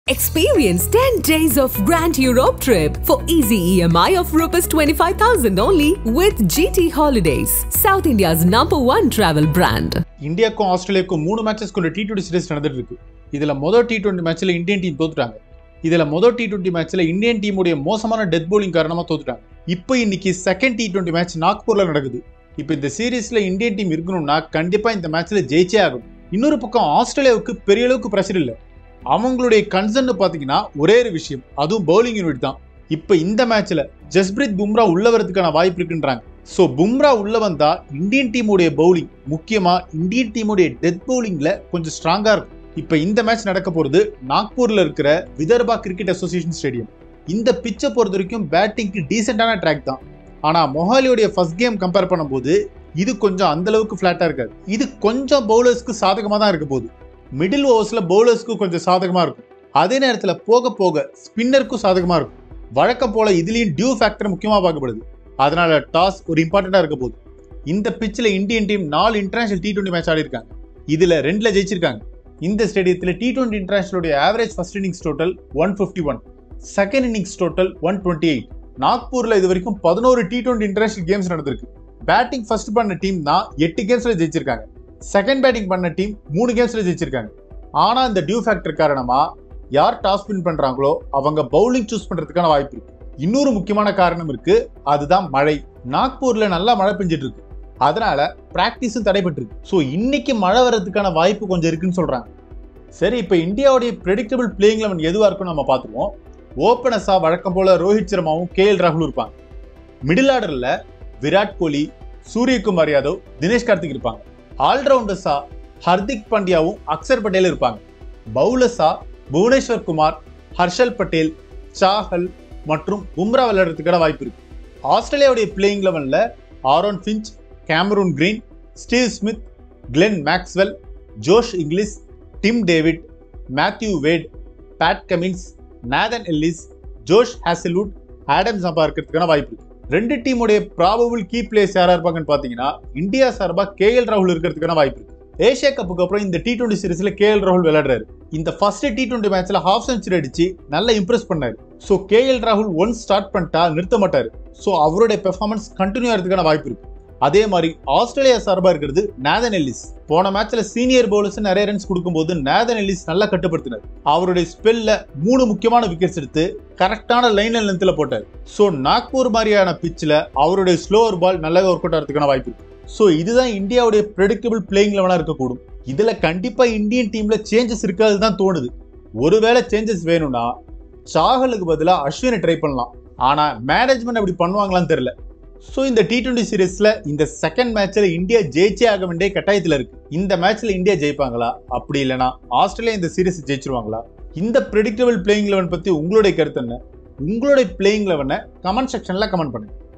Experience 10 days of Grand Europe trip for easy EMI of Rs 25,000 only with GT Holidays, South India's number one travel brand. இந்தியாவுக்கும் ஆஸ்திரேலியாவுக்கும் மூணு matches கொண்ட T twenty series நடந்துட்டு இருக்கு இதுல மொதல் T twenty மேட்ச்ல Indian team தோத்துட்டாங்க இதுல மொதல் டி டுவெண்ட்டி மேட்ச்ல இந்தியன் டீமுடைய மோசமான டெத் bowling காரணமா தோத்துட்டாங்க இப்போ இன்னைக்கு செகண்ட் டி டுவெண்ட்டி மேட்ச் நாக்பூர்ல நடக்குது இப்போ இந்த சீரீஸ்ல இந்தியன் டீம் இருக்கணும்னா கண்டிப்பா இந்த மேட்ச்ல ஜெயிச்சே ஆகணும் இன்னொரு பக்கம் ஆஸ்திரேலியாவுக்கு பெரிய அளவுக்கு பிரஷர் இல்லை அவங்களுடைய கன்சர்ன் பார்த்தீங்கன்னா ஒரே ஒரு விஷயம் அதுவும் பவுலிங் யூனிட் தான் இப்போ இந்த மேட்ச்ல ஜஸ்பிரித் பும்ரா உள்ள வரதுக்கான வாய்ப்பு இருக்குன்றாங்க ஸோ பும்ரா உள்ள வந்தா இந்தியன் டீமுடைய பவுலிங் முக்கியமா இந்தியன் டீமுடைய டெத் பவுலிங்ல கொஞ்சம் ஸ்ட்ராங்கா இருக்கும் இப்போ இந்த மேட்ச் நடக்க போறது நாக்பூர்ல இருக்கிற விதர்பா கிரிக்கெட் அசோசியேஷன் ஸ்டேடியம் இந்த பிச்சை பொறுத்த வரைக்கும் பேட்டிங்க்கு டீசென்டான ட்ராக் தான் ஆனா மொஹாலியோடைய ஃபர்ஸ்ட் கேம் கம்பேர் பண்ணும்போது இது கொஞ்சம் அந்த அளவுக்கு ஃபிளாட்டா இருக்காது இது கொஞ்சம் பவுலர்ஸ்க்கு சாதகமா தான் இருக்க போகுது மிடில் ஓவர்ஸ்ல பவுலர்ஸ்க்கு கொஞ்சம் சாதகமா இருக்கும் அதே நேரத்துல போக போக ஸ்பின்னருக்கும் சாதகமா இருக்கும் வழக்கம் போல இதுலயும் டியூ ஃபேக்டர் முக்கியமா பார்க்கப்படுது அதனால டாஸ் ஒரு இம்பார்ட்டண்டா இருக்க போகுது இந்த பிச்சில் இந்தியன் டீம் நாலு இன்டர்நேஷனல் டி டுவெண்ட்டி மேட்ச் ஆடி இருக்காங்க இதுல ரெண்டுல ஜெயிச்சிருக்காங்க இந்த ஸ்டேடியத்தில் டி டுவெண்ட்டி இன்டர்நேஷனலுடைய average first innings total one fifty one second innings total one twenty eight நாக்பூர்ல இது வரைக்கும் பதினோரு டி டுவெண்ட்டி இன்டர்நேஷனல் கேம்ஸ் நடந்திருக்கு பேட்டிங் ஃபர்ஸ்ட் பண்ண டீம் தான் எட்டு கேம்ஸ்ல ஜெயிச்சிருக்காங்க செகண்ட் பேட்டிங் பண்ண டீம் மூணு கேம்ஸ்ல ஜெயிச்சிருக்காங்க ஆனா இந்த டியூ ஃபேக்டர் காரணமா யார் டாஸ் வின் பண்றாங்களோ அவங்க பவுலிங் சூஸ் பண்றதுக்கான வாய்ப்பு இருக்கு இன்னொரு முக்கியமான காரணம் இருக்கு அதுதான் மழை நாக்பூர்ல நல்லா மழை பெஞ்சிட்டு இருக்கு அதனால பிராக்டிஸும் தடைபட்டிருக்கு ஸோ இன்னைக்கு மழை வர்றதுக்கான வாய்ப்பு கொஞ்சம் இருக்குன்னு சொல்றாங்க சரி இப்போ இந்தியாவுடைய ப்ரெடிக்டபிள் பிளேயிங் லெவன் எதுவாக இருக்கும்னு நம்ம பார்த்துருவோம் ஓப்பனஸா வழக்கம் போல ரோஹித் சர்மாவும் கே எல் ராகுல் இருப்பாங்க மிடில் ஆர்டர்ல விராட் கோலி சூரியகுமார் யாதவ் தினேஷ் கார்த்திக் இருப்பாங்க ஆல்ரவுண்டர்ஸா ஹர்திக் பாண்டியாவும் அக்சர் பட்டேல் இருப்பாங்க பவுலர்ஸா புவனேஸ்வர் குமார் ஹர்ஷல் பட்டேல் சாஹல் மற்றும் பும்ரா விளையாடுறதுக்கான வாய்ப்பு இருக்கு ஆஸ்திரேலியாவுடைய பிளேயிங் லெவன்ல Aaron Finch Cameron Green Steve Smith Glenn Maxwell Josh Inglis Tim David Matthew Wade Pat Cummins Nathan Ellis Josh Hazlewood Adam Zampa இருக்கிறதுக்கான வாய்ப்பு இருக்கு ரெண்டு டீமுடைய ப்ராபபிள் கீ பிளேயர்ஸ் யாரா இருப்பாங்கன்னு பாத்தீங்கன்னா இந்தியா சார்பா கே எல் ராகுல் இருக்கிறதுக்கான வாய்ப்பு இருக்கு ஏஷியா கப்புக்கு அப்புறம் இந்த டி டுவெண்ட்டி சீரிஸ்ல கே எல் ராகுல் விளையாடுறாரு இந்த ஃபர்ஸ்ட் டி டுவெண்ட்டி மேட்ச்ல ஹாஃப் செஞ்சுரி அடிச்சு நல்லா இம்ப்ரெஸ் பண்ணாரு ஸோ கே எல் ராகுல் ஒன் ஸ்டார்ட் பண்ணிட்டா நிறுத்த மாட்டாரு ஸோ அவருடைய பெர்ஃபார்மன்ஸ் கண்டினியூ ஆகிறதுக்கான வாய்ப்பு இருக்கு அதே மாதிரி ஆஸ்திரேலியா சார்பா இருக்கிறது நேதன் எல்லிஸ் போன மேட்ச்ல சீனியர் பவுலர்ஸ் நிறைய ரன்ஸ் கொடுக்கும்போது நேதன் எல்லிஸ் நல்லா கட்டுப்படுத்தினார் அவருடைய ஸ்பெல்ல மூணு முக்கியமான விக்கெட்ஸ் எடுத்து கரெக்டான லைன் லென்த்ல போட்டார் ஸோ நாக்பூர் மாதிரியான பிச்சில் அவருடைய ஸ்லோவர் பால் நல்லாவே ஒர்க் அவுட் ஆகிறதுக்கான வாய்ப்பு இருக்கு ஸோ இதுதான் இந்தியாவுடைய ப்ரெடிக்டபிள் பிளேயிங் லெவனாக இருக்கக்கூடும் இதுல கண்டிப்பா இந்தியன் டீம்ல சேஞ்சஸ் இருக்காது தான் தோணுது ஒருவேளை சேஞ்சஸ் வேணும்னா சாகலுக்கு பதிலாக அஸ்வினை ட்ரை பண்ணலாம் ஆனா மேனேஜ்மெண்ட் அப்படி பண்ணுவாங்களான்னு தெரியல ஸோ இந்த டி டுவெண்ட்டி சீரீஸ்ல இந்த செகண்ட் மேட்ச்ல இந்தியா ஜெயிச்சே ஆக வேண்டிய கட்டாயத்தில் இருக்கு இந்த மேட்ச்ல இந்தியா ஜெயிப்பாங்களா அப்படி இல்லைனா ஆஸ்திரேலியா இந்த சீரீஸ் ஜெயிச்சிருவாங்களா இந்த ப்ரெடிக்டபிள் பிளேயிங் லெவன் பத்தி உங்களுடைய கருத்து என்ன உங்களுடைய பிளேயிங் லெவனை கமெண்ட் செக்ஷன்ல கமெண்ட் பண்ணுங்க